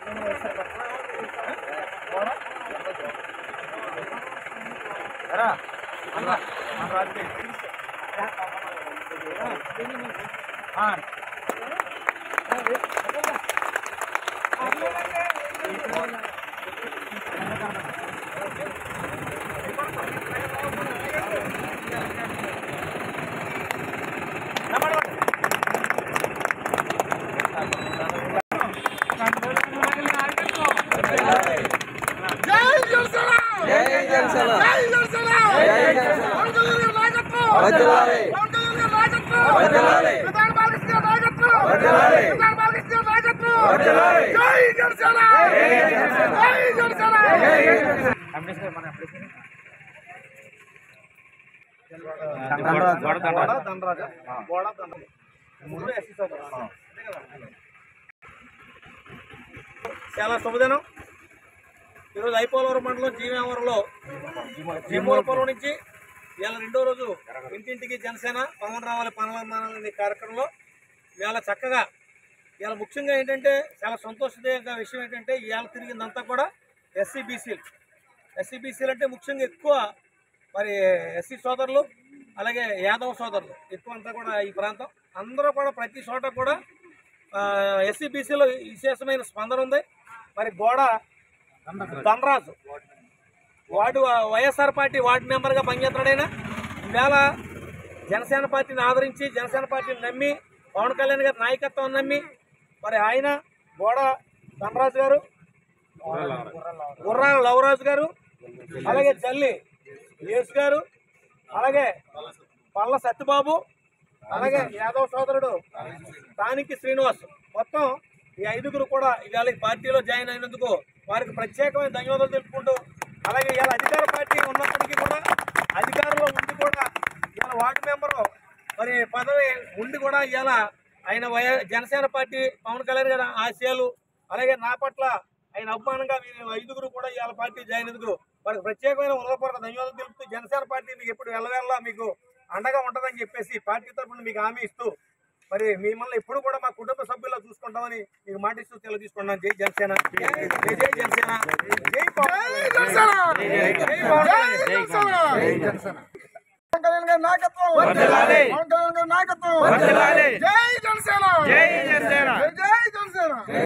చాలా శుభదినం ఈరోజు ఐపోలవరం మండలం జీవేవరంలో జీమూలపురం నుంచి ఇవాళ రెండో రోజు ఇంటింటికి జనసేన పవన్ రావాలి పవన్ అనే కార్యక్రమంలో ఇవాళ చక్కగా ఇవాళ ముఖ్యంగా ఏంటంటే చాలా సంతోషదాయక విషయం ఏంటంటే ఇవాళ తిరిగిందంతా కూడా ఎస్సీ బీసీలు ఎస్సీ బీసీలు అంటే ముఖ్యంగా ఎక్కువ మరి ఎస్సీ సోదరులు అలాగే యాదవ సోదరులు ఎక్కువ అంతా కూడా ఈ ప్రాంతం అందరూ కూడా ప్రతి చోట కూడా ఎస్సీ బీసీలో విశేషమైన స్పందన ఉంది మరి గోడ Dhanaraju ward YSR party ward మెంబర్గా పనిచేస్తున్నాడైనా ఈవేళ జనసేన పార్టీని ఆదరించి జనసేన పార్టీని నమ్మి పవన్ కళ్యాణ్ గారి నాయకత్వం నమ్మి మరి ఆయన గోడ ధనరాజు గారు గుర్రాల లవరాజు గారు అలాగే జల్లి యేసు గారు అలాగే పల్ల సత్యబాబు అలాగే యాదవ్ సోదరుడు స్థానిక శ్రీనివాస్ మొత్తం ఈ ఐదుగురు కూడా ఇవాళ ఈ పార్టీలో జాయిన్ అయినందుకు వారికి ప్రత్యేకమైన ధన్యవాదాలు తెలుపుకుంటూ అలాగే ఇవాళ అధికార పార్టీ ఉన్నప్పటికీ కూడా అధికారంలో ఉండి కూడా ఇవాళ వార్డు మెంబరు మరి పదవి ఉండి కూడా ఇవాళ ఆయన వై జనసేన పార్టీ పవన్ కళ్యాణ్ గారి ఆశయాలు అలాగే నా పట్ల ఆయన అభిమానంగా వీరు ఐదుగురు కూడా ఇవాళ పార్టీ జాయిన్ అయినందుకు వారికి ప్రత్యేకమైన హృదయపూర్వక ధన్యవాదాలు తెలుపుతూ జనసేన పార్టీ మీకు ఎప్పుడు వెళ్ళవేళ్ళ మీకు అండగా ఉంటుందని చెప్పేసి పార్టీ తరఫున మీకు హామీ ఇస్తూ మరి మిమ్మల్ని ఎప్పుడు కూడా మా కుటుంబ సభ్యుల్లో చూసుకుంటామని మీకు మాటిస్తూ తెలియజేసుకున్నాను జై జనసేన జై జై జనసేన జై పవన్ జై పవన్ కళ్యాణ్. పవన్ కళ్యాణ్ గారి నాయకత్వం పవన్ కళ్యాణ్ గారి నాయకత్వం జై జనసేన జై జనసేన జై జనసేన